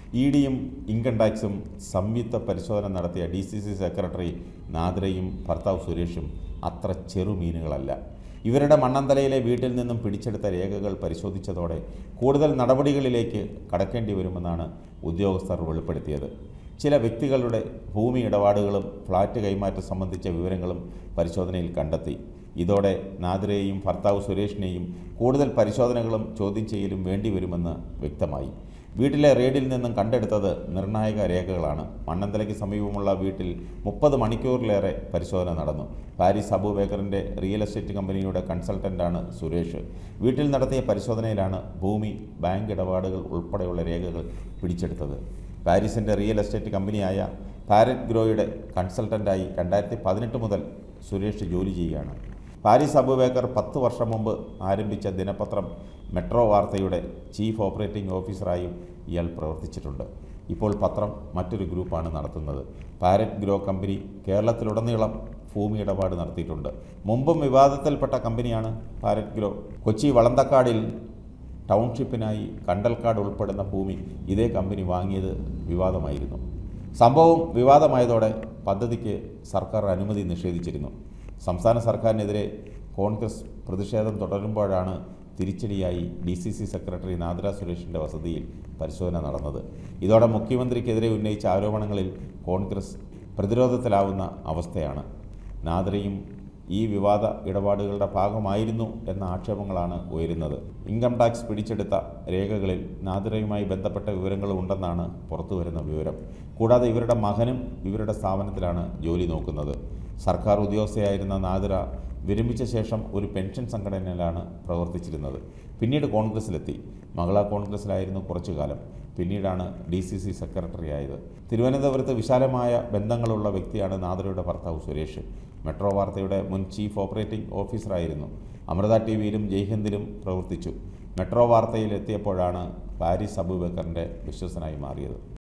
E ഡിയും income ടാക്സും സംയുക്ത പരിശോധന നടത്തിയ ഡി സി സി സെക്രട്ടറി നാദ്രയും ഭർത്താവ് സുരേഷും അത്ര ചെറുമീനുകളല്ല ഇവരുടെ മണ്ണന്തലയിലെ വീട്ടിൽ നിന്നും പിടിച്ചെടുത്ത രേഖകൾ പരിശോധിച്ചതോടെ കൂടുതൽ നടപടികളിലേക്ക് കടക്കേണ്ടി വരുമെന്നാണ് ഉദ്യോഗസ്ഥർ വെളിപ്പെടുത്തിയത് ചില വ്യക്തികളുടെ ഭൂമി ഇടപാടുകളും ഫ്ളാറ്റ് കൈമാറ്റം സംബന്ധിച്ച വിവരങ്ങളും പരിശോധനയിൽ കണ്ടെത്തി ഇതോടെ നാദിരയെയും ഭർത്താവ് സുരേഷിനെയും കൂടുതൽ പരിശോധനകളും ചോദ്യം ചെയ്യലും വേണ്ടിവരുമെന്ന് വ്യക്തമായി വീട്ടിലെ റെയ്ഡിൽ നിന്നും കണ്ടെടുത്തത് നിർണായക രേഖകളാണ് മണ്ണന്തലയ്ക്ക് സമീപമുള്ള വീട്ടിൽ മുപ്പത് മണിക്കൂറിലേറെ പരിശോധന നടന്നു പാരീസ് അബൂബേക്കറിൻ്റെ റിയൽ എസ്റ്റേറ്റ് കമ്പനിയുടെ കൺസൾട്ടൻ്റാണ് സുരേഷ് വീട്ടിൽ നടത്തിയ പരിശോധനയിലാണ് ഭൂമി ബാങ്ക് ഇടപാടുകൾ ഉൾപ്പെടെയുള്ള രേഖകൾ പിടിച്ചെടുത്തത് പാരീസിൻ്റെ റിയൽ എസ്റ്റേറ്റ് കമ്പനിയായ പാരറ്റ് ഗ്രോയുടെ കൺസൾട്ടൻ്റായി രണ്ടായിരത്തി പതിനെട്ട് മുതൽ സുരേഷ് ജോലി ചെയ്യുകയാണ് പാരീസ് അബുബേക്കർ പത്ത് വർഷം മുമ്പ് ആരംഭിച്ച ദിനപത്രം മെട്രോ വാർത്തയുടെ ചീഫ് ഓപ്പറേറ്റിംഗ് ഓഫീസറായും ഇയാൾ പ്രവർത്തിച്ചിട്ടുണ്ട് ഇപ്പോൾ പത്രം മറ്റൊരു ഗ്രൂപ്പാണ് നടത്തുന്നത് പാരറ്റ് ഗ്രോ കമ്പനി കേരളത്തിലുടനീളം ഭൂമി ഇടപാട് നടത്തിയിട്ടുണ്ട് മുമ്പും വിവാദത്തിൽപ്പെട്ട കമ്പനിയാണ് പാരറ്റ് ഗ്രോ കൊച്ചി വളന്തക്കാടിൽ ടൗൺഷിപ്പിനായി കണ്ടൽക്കാട് ഉൾപ്പെടുന്ന ഭൂമി ഇതേ കമ്പനി വാങ്ങിയത് വിവാദമായിരുന്നു സംഭവം വിവാദമായതോടെ പദ്ധതിക്ക് സർക്കാർ അനുമതി നിഷേധിച്ചിരുന്നു സംസ്ഥാന സർക്കാരിനെതിരെ കോൺഗ്രസ് പ്രതിഷേധം തുടരുമ്പോഴാണ് തിരിച്ചടിയായി D C C secretary Nadra സുരേഷിൻ്റെ വസതിയിൽ പരിശോധന നടന്നത് ഇതോടെ മുഖ്യമന്ത്രിക്കെതിരെ ഉന്നയിച്ച ആരോപണങ്ങളിൽ കോൺഗ്രസ് പ്രതിരോധത്തിലാവുന്ന അവസ്ഥയാണ് നാദ്രയും ഈ വിവാദ ഇടപാടുകളുടെ ഭാഗമായിരുന്നു എന്ന ആക്ഷേപങ്ങളാണ് ഉയരുന്നത് ഇൻകം ടാക്സ് പിടിച്ചെടുത്ത രേഖകളിൽ നാദിറയുമായി ബന്ധപ്പെട്ട വിവരങ്ങളും ഉണ്ടെന്നാണ് പുറത്തുവരുന്ന വിവരം കൂടാതെ ഇവരുടെ മകനും ഇവരുടെ സ്ഥാപനത്തിലാണ് ജോലി നോക്കുന്നത് സർക്കാർ ഉദ്യോഗസ്ഥയായിരുന്ന നാദിറ വിരമിച്ച ശേഷം ഒരു പെൻഷൻ സംഘടനയിലാണ് പ്രവർത്തിച്ചിരുന്നത് പിന്നീട് കോൺഗ്രസിലെത്തി മകള കോൺഗ്രസിലായിരുന്നു കുറച്ചു കാലം പിന്നീടാണ് ഡി സി സി സെക്രട്ടറി ആയത് തിരുവനന്തപുരത്ത് വിശാലമായ ബന്ധങ്ങളുള്ള വ്യക്തിയാണ് നാദരയുടെ ഭർത്താവ് സുരേഷ് മെട്രോ വാർത്തയുടെ മുൻ ചീഫ് ഓപ്പറേറ്റിംഗ് ഓഫീസറായിരുന്നു അമൃത ടി വിയിലും ജയ്ഹിന്ദിലും പ്രവർത്തിച്ചു മെട്രോ വാർത്തയിൽ എത്തിയപ്പോഴാണ് പാരീസ് അബൂബക്കറിൻ്റെ വിശ്വസനായി മാറിയത്